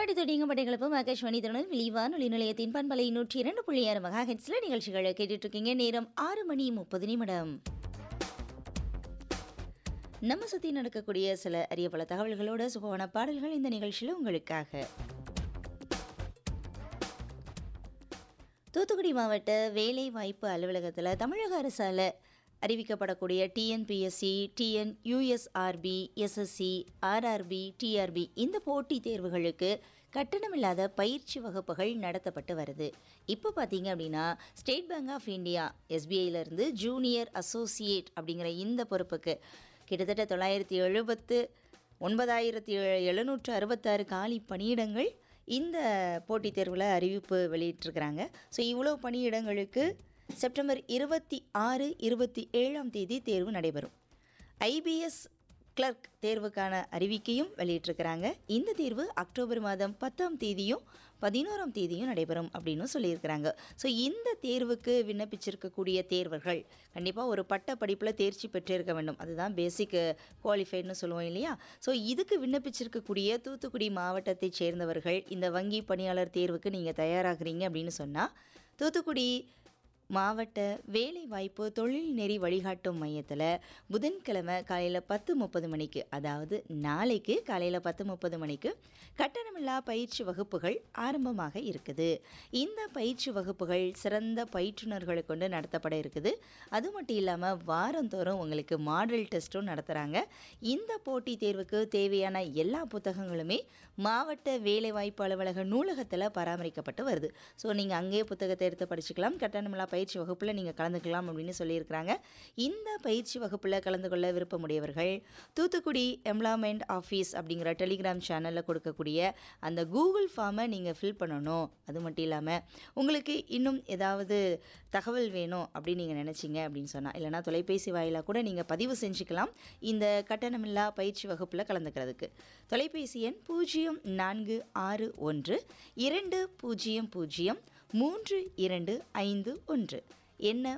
அடுத்த படைகளப்பும் ஆகாஷ்வாணி திருநெல் விழிவான் ஒளி நிலையத்தின் பண்பலை நூற்றி இரண்டு புள்ளி ஆறு மகா ஹெட்ஸ்ல நிகழ்ச்சிகளை கேட்டுட்டு இருக்கீங்க நேரம் ஆறு மணி முப்பது நிமிடம் நம்ம சுற்றி நடக்கக்கூடிய சில அரிய பல தகவல்களோட சுகமான பாடல்கள் இந்த நிகழ்ச்சியில் உங்களுக்காக தூத்துக்குடி மாவட்ட வேலை வாய்ப்பு அலுவலகத்தில் தமிழக அரசால் அறிவிக்கப்படக்கூடிய TNPSC TN USRB SSC RRB TRB இந்த போட்டித் தேர்வுகளுக்கு கட்டணமில்லாத பயிற்சி வகுப்புகள் நடத்தப்பட்டு வருது இப்போ பார்த்தீங்க அப்படின்னா ஸ்டேட் பேங்க் ஆஃப் இந்தியா எஸ்பிஐலேருந்து ஜூனியர் அசோசியேட் அப்படிங்கிற இந்த பொறுப்புக்கு கிட்டத்தட்ட தொள்ளாயிரத்தி எழுபத்து ஒன்பதாயிரத்தி எழுநூற்று அறுபத்தாறு காலி பணியிடங்கள் இந்த போட்டித் தேர்வில் அறிவிப்பு வெளியிட்டிருக்கிறாங்க ஸோ இவ்வளோ பணியிடங்களுக்கு செப்டம்பர் இருபத்தி ஆறு இருபத்தி ஏழாம் தேதி தேர்வு நடைபெறும் ஐபிஎஸ் கிளர்க் தேர்வுக்கான அறிவிக்கையும் வெளியிட்டிருக்கிறாங்க இந்த தேர்வு அக்டோபர் மாதம் பத்தாம் தேதியும் பதினோராம் தேதியும் நடைபெறும் அப்படின்னு சொல்லியிருக்கிறாங்க ஸோ இந்த தேர்வுக்கு விண்ணப்பிச்சிருக்கக்கூடிய தேர்வர்கள் கண்டிப்பாக ஒரு பட்ட படிப்பில் தேர்ச்சி பெற்றிருக்க வேண்டும் அதுதான் பேசிக் குவாலிஃபைட்னு சொல்லுவோம் இல்லையா ஸோ இதுக்கு விண்ணப்பிச்சிருக்கக்கூடிய தூத்துக்குடி மாவட்டத்தைச் சேர்ந்தவர்கள் இந்த வங்கி பணியாளர் தேர்வுக்கு நீங்கள் தயாராகிறீங்க அப்படின்னு சொன்னால் தூத்துக்குடி மாவட்ட வேலைவாய்ப்பு தொழில் நெறி வழிகாட்டும் மையத்தில் புதன்கிழமை காலையில் பத்து முப்பது மணிக்கு அதாவது நாளைக்கு காலையில் பத்து முப்பது மணிக்கு கட்டணமில்லா பயிற்சி வகுப்புகள் ஆரம்பமாக இருக்குது இந்த பயிற்சி வகுப்புகள் சிறந்த பயிற்றுனர்களை கொண்டு நடத்தப்பட இருக்குது அது மட்டும் இல்லாமல் வாரந்தோறும் உங்களுக்கு மாடல் டெஸ்ட்டும் நடத்துகிறாங்க இந்த போட்டித் தேர்வுக்கு தேவையான எல்லா புத்தகங்களுமே மாவட்ட வேலைவாய்ப்பு அலுவலக நூலகத்தில் பராமரிக்கப்பட்டு வருது ஸோ நீங்கள் அங்கேயே புத்தகத்தை எடுத்து படிச்சுக்கலாம் கட்டணமில்லா பயிற்சி வகுப்பில் நீங்கள் கலந்துக்கலாம் அப்படின்னு சொல்லியிருக்கிறாங்க இந்த பயிற்சி வகுப்பில் கலந்து கொள்ள விருப்பமுடையவர்கள் தூத்துக்குடி எம்ப்ளாய்மெண்ட் ஆஃபீஸ் அப்படிங்கிற டெலிகிராம் சேனலில் கொடுக்கக்கூடிய அந்த கூகுள் ஃபார்மை நீங்கள் ஃபில் பண்ணணும் அது மட்டும் இல்லாமல் உங்களுக்கு இன்னும் ஏதாவது தகவல் வேணும் அப்படின்னு நீங்கள் நினச்சிங்க அப்படின்னு சொன்னால் இல்லைனா தொலைபேசி வாயிலாக கூட நீங்கள் பதிவு செஞ்சுக்கலாம் இந்த கட்டணமில்லா பயிற்சி வகுப்பில் கலந்துக்கிறதுக்கு தொலைபேசி எண் பூஜ்ஜியம் நான்கு ஆறு ஒன்று இரண்டு பூஜ்ஜியம் பூஜ்ஜியம் மூன்று இரண்டு ஐந்து ஒன்று என்ன